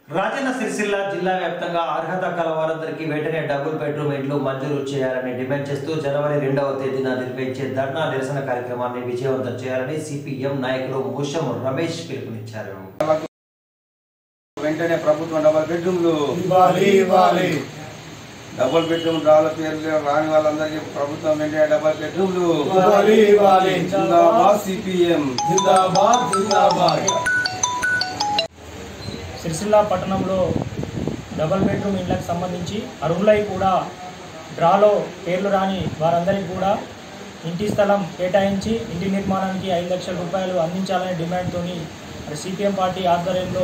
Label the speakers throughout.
Speaker 1: రాజన్న సిరిసిల్ల జిల్లా వ్యాప్తంగా అర్హత కల వారందరికీ వెంటనే డబుల్ బెడ్రూమ్ ఇండ్లు మంజూరు చేయాలని డిమాండ్ చేస్తూ జనవరి రెండవ తేదీన నిర్వహించే ధర్నా నిరసన కార్యక్రమాన్ని విజయవంతం చేయాలని సిపిఎం నాయకులు ముషం రమేష్ పిలుపునిచ్చారు
Speaker 2: వెంటనే ప్రభుత్వం డబల్ బెడ్రూమ్లు
Speaker 3: ఇవ్వాలి ఇవ్వాలి
Speaker 2: డబుల్ బెడ్రూమ్ రాళ్ళ పేర్లు రాని వాళ్ళందరికీ ప్రభుత్వం వెంటనే డబల్ బెడ్రూమ్లు
Speaker 3: ఇవ్వాలి ఇవ్వాలి
Speaker 2: జిందాబాద్ సిపిఎం
Speaker 3: జిందాబాద్ జిందాబాద్
Speaker 4: సిరిసిల్ల పట్టణంలో డబల్ బెడ్రూమ్ ఇళ్లకు సంబంధించి అర్హులై కూడా డ్రాలో పేర్లు రాని వారందరికీ కూడా ఇంటి స్థలం కేటాయించి ఇంటి నిర్మాణానికి ఐదు లక్షల రూపాయలు అందించాలనే డిమాండ్తో మరి సిపిఎం పార్టీ ఆధ్వర్యంలో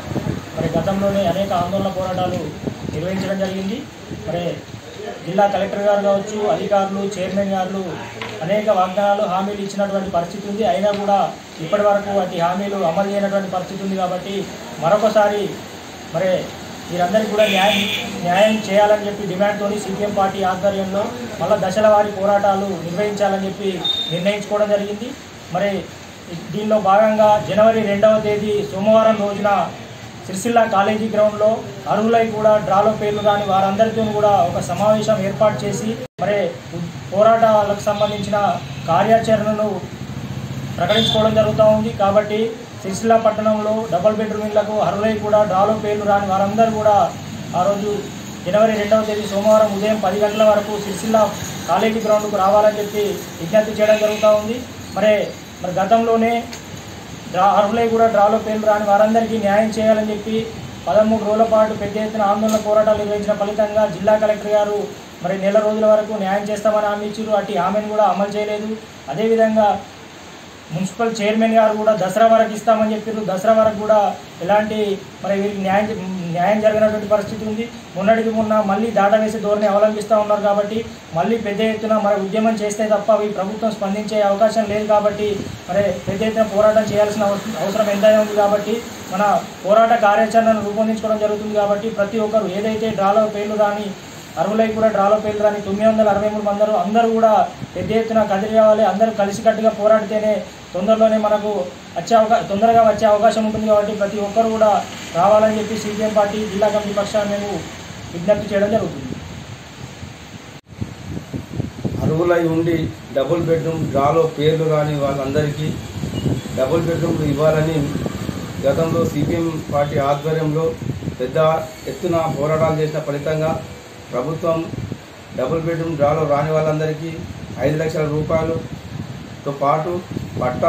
Speaker 4: మరి గతంలోనే అనేక ఆందోళన పోరాటాలు నిర్వహించడం జరిగింది మరి జిల్లా కలెక్టర్ గారు కావచ్చు అధికారులు చైర్మన్ గారు అనేక వాగ్దానాలు హామీలు ఇచ్చినటువంటి పరిస్థితి ఉంది అయినా కూడా ఇప్పటి వరకు వాటి హామీలు అమలు చేయనటువంటి పరిస్థితి ఉంది కాబట్టి మరొకసారి మరి వీరందరికీ కూడా న్యాయం న్యాయం చేయాలని చెప్పి డిమాండ్తో సిపిఎం పార్టీ ఆధ్వర్యంలో మళ్ళా దశల వారి పోరాటాలు నిర్వహించాలని చెప్పి నిర్ణయించుకోవడం జరిగింది మరి దీనిలో భాగంగా జనవరి రెండవ తేదీ సోమవారం రోజున సిరిసిల్ల కాలేజీ గ్రౌండ్లో అర్హులై కూడా డ్రాలో పేర్లు కానీ వారందరితో కూడా ఒక సమావేశం ఏర్పాటు చేసి మరి పోరాటాలకు సంబంధించిన కార్యాచరణను ప్రకటించుకోవడం జరుగుతూ ఉంది కాబట్టి సిరిసిల్ల పట్టణంలో డబుల్ బెడ్రూమ్ ఇళ్లకు అర్హులై కూడా డ్రాలో పేర్లు రాని వారందరూ కూడా ఆ రోజు జనవరి రెండవ తేదీ సోమవారం ఉదయం పది గంటల వరకు సిరిసిల్ల కాలేజీ గ్రౌండ్కు రావాలని చెప్పి విజ్ఞప్తి చేయడం జరుగుతూ ఉంది మరి మరి గతంలోనే డ్రా అర్హులై కూడా డ్రాలో పేర్లు రాని వారందరికీ న్యాయం చేయాలని చెప్పి పదమూడు రోజుల పాటు పెద్ద ఎత్తున ఆందోళన పోరాటాలు నిర్వహించిన ఫలితంగా జిల్లా కలెక్టర్ గారు మరి నెల రోజుల వరకు న్యాయం చేస్తామని హామీ ఇచ్చారు అటు హామీని కూడా అమలు చేయలేదు అదేవిధంగా మున్సిపల్ చైర్మన్ గారు కూడా దసరా వరకు ఇస్తామని చెప్పారు దసరా వరకు కూడా ఎలాంటి మరి వీరికి న్యాయం న్యాయం జరగనటువంటి పరిస్థితి ఉంది మొన్నటికి మొన్న మళ్ళీ దాటా వేసే ధోరణి అవలంబిస్తూ ఉన్నారు కాబట్టి మళ్ళీ పెద్ద ఎత్తున మరి ఉద్యమం చేస్తే తప్ప ఈ ప్రభుత్వం స్పందించే అవకాశం లేదు కాబట్టి మరి పెద్ద ఎత్తున పోరాటం చేయాల్సిన అవసరం- అవసరం ఎంతైనా ఉంది కాబట్టి మన పోరాట కార్యాచరణను రూపొందించుకోవడం జరుగుతుంది కాబట్టి ప్రతి ఒక్కరు ఏదైతే డ్రాలో పేర్లు రాని అరవై కూడా డ్రాలో పేర్లు రాని తొమ్మిది వందల అరవై మూడు మందరు అందరూ కూడా పెద్ద ఎత్తున కదిలి రావాలి అందరూ కలిసికట్టుగా పోరాడితేనే తొందరలోనే మనకు వచ్చే అవకాశం తొందరగా వచ్చే అవకాశం ఉంటుంది కాబట్టి ప్రతి ఒక్కరు కూడా రావాలని చెప్పి సిపిఎం పార్టీ జిల్లా కమిటీ పక్షాన్ని మేము విజ్ఞప్తి చేయడం జరుగుతుంది
Speaker 2: అర్హులై ఉండి డబుల్ బెడ్రూమ్ డ్రాలో పేర్లు రాని వాళ్ళందరికీ డబుల్ బెడ్రూమ్లు ఇవ్వాలని గతంలో సిపిఎం పార్టీ ఆధ్వర్యంలో పెద్ద ఎత్తున పోరాటాలు చేసిన ఫలితంగా ప్రభుత్వం డబుల్ బెడ్రూమ్ డ్రాలో రాని వాళ్ళందరికీ ఐదు లక్షల రూపాయలతో పాటు పట్ట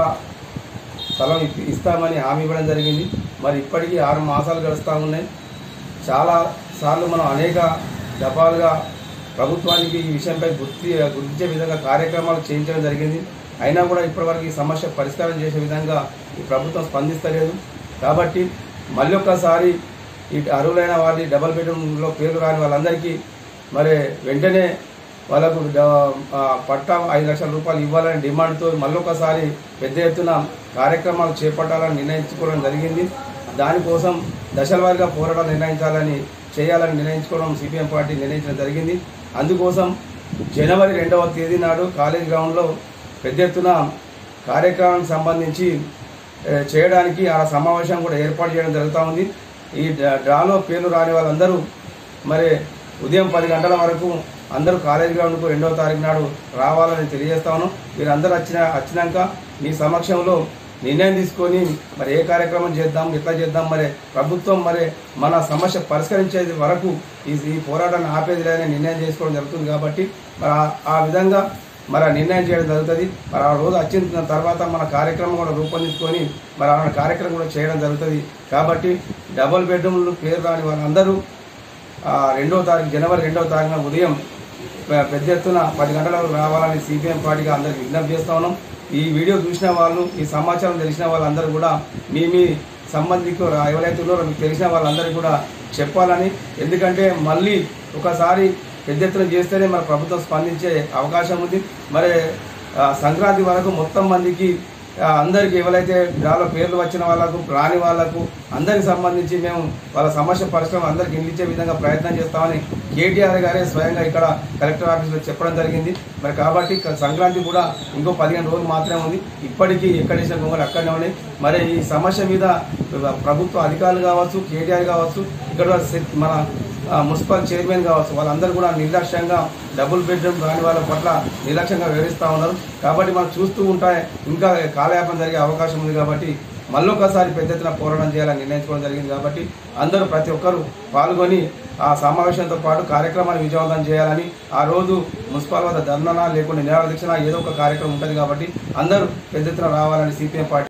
Speaker 2: స్థలం ఇప్పి- ఇస్తామని హామీ ఇవ్వడం జరిగింది మరి ఇప్పటికీ ఆరు మాసాలు గడుస్తూ ఉన్నాయి చాలా సార్లు మనం అనేక దఫాలుగా ప్రభుత్వానికి ఈ విషయంపై గుర్తి గుర్తించే విధంగా కార్యక్రమాలు చేయించడం జరిగింది అయినా కూడా ఇప్పటివరకు ఈ సమస్య పరిష్కారం చేసే విధంగా ఈ ప్రభుత్వం స్పందిస్తలేదు కాబట్టి మళ్ళీ ఒక్కసారి ఈ అర్హులైన వారి డబల్ బెడ్రూమ్లో పేర్లు రాని వాళ్ళందరికీ మరి వెంటనే వాళ్ళకు డ- ఆ, పట్టా ఐదు లక్షల రూపాయలు ఇవ్వాలని డిమాండ్తో మళ్ళొకసారి పెద్ద ఎత్తున కార్యక్రమాలు చేపట్టాలని నిర్ణయించుకోవడం జరిగింది దానికోసం దశల వారీగా పోరాటం నిర్ణయించాలని చేయాలని నిర్ణయించుకోవడం సిపిఎం పార్టీ నిర్ణయించడం జరిగింది అందుకోసం జనవరి రెండవ తేదీ నాడు కాలేజ్ గ్రౌండ్లో పెద్ద ఎత్తున కార్యక్రమానికి సంబంధించి ఏ, చేయడానికి ఆ సమావేశం కూడా ఏర్పాటు చేయడం జరుగుతూ ఉంది ఈ డ్రా- డ్రాలో పేర్లు రాని వాళ్ళందరూ మరి ఉదయం పది గంటల వరకు అందరూ కాలేజ్ గ్రౌండ్కు రెండవ తారీఖు నాడు రావాలని తెలియజేస్తాను మీరందరూ వచ్చిన వచ్చినాక మీ సమక్షంలో నిర్ణయం తీసుకొని మరి ఏ కార్యక్రమం చేద్దాం ఎట్లా చేద్దాం మరి ప్రభుత్వం మరి మన సమస్య పరిష్కరించేది వరకు ఈ ఈ పోరాటాన్ని ఆపేది లేదని నిర్ణయం చేసుకోవడం జరుగుతుంది కాబట్టి మరి ఆ- ఆ విధంగా మరి ఆ నిర్ణయం చేయడం జరుగుతుంది మరి ఆ రోజు వచ్చిన తర్వాత మన కార్యక్రమం కూడా రూపొందించుకొని మరి ఆ కార్యక్రమం కూడా చేయడం జరుగుతుంది కాబట్టి డబుల్ బెడ్రూమ్లు పేరు రాని వాళ్ళందరూ ఆ, రెండవ తారీఖు జనవరి రెండవ తారీఖున ఉదయం పె- పెద్ద ఎత్తున పది గంటలకు రావాలని సిపిఎం పార్టీగా అందరికి విజ్ఞప్తి చేస్తా ఉన్నాం ఈ వీడియో చూసిన వాళ్ళు ఈ సమాచారం తెలిసిన వాళ్ళందరూ కూడా మీ మీ సంబంధికులు ఎవరైతే ఉన్నారో మీకు తెలిసిన వాళ్ళందరికీ కూడా చెప్పాలని ఎందుకంటే మళ్ళీ ఒకసారి పెద్ద ఎత్తున చేస్తేనే మన ప్రభుత్వం స్పందించే అవకాశం ఉంది మరి ఆ, సంక్రాంతి వరకు మొత్తం మందికి ఆ, అందరికీ ఎవరైతే డ్రాలో పేర్లు వచ్చిన వాళ్ళకు రాని వాళ్ళకు అందరికి సంబంధించి మేము వాళ్ళ సమస్య పరిశ్రమ అందరికి ఇల్లు ఇచ్చే విధంగా ప్రయత్నం చేస్తామని కేటీఆర్ గారే స్వయంగా ఇక్కడ కలెక్టర్ ఆఫీస్లో చెప్పడం జరిగింది మరి కాబట్టి క- సంక్రాంతి కూడా ఇంకో పదిహేను రోజులు మాత్రమే ఉంది ఇప్పటికీ ఎక్కడేసిన గొంగలు అక్కడనే ఉన్నాయి మరి ఈ సమస్య మీద ప్రభుత్వ అధికారులు కావచ్చు కేటీఆర్ కావచ్చు ఇక్కడ సె- మన ఆ, మున్సిపల్ చైర్మన్ కావచ్చు వాళ్ళందరూ కూడా నిర్లక్ష్యంగా డబుల్ బెడ్రూమ్ రాని వాళ్ళ పట్ల నిర్లక్ష్యంగా వివరిస్తూ ఉన్నారు కాబట్టి మనం చూస్తూ ఉంటే ఇంకా కాలయాపన జరిగే అవకాశం ఉంది కాబట్టి మళ్ళొకసారి పెద్ద ఎత్తున పోరాటం చేయాలని నిర్ణయించుకోవడం జరిగింది కాబట్టి అందరూ ప్రతి ఒక్కరూ పాల్గొని ఆ సమావేశంతో పాటు కార్యక్రమాన్ని విజయవంతం చేయాలని ఆ రోజు మున్సిపల్ వద్ద ధర్నా లేకుండా నిరాదీక్షణ ఏదో ఒక కార్యక్రమం ఉంటుంది కాబట్టి అందరూ పెద్ద ఎత్తున రావాలని సిపిఎం పార్టీ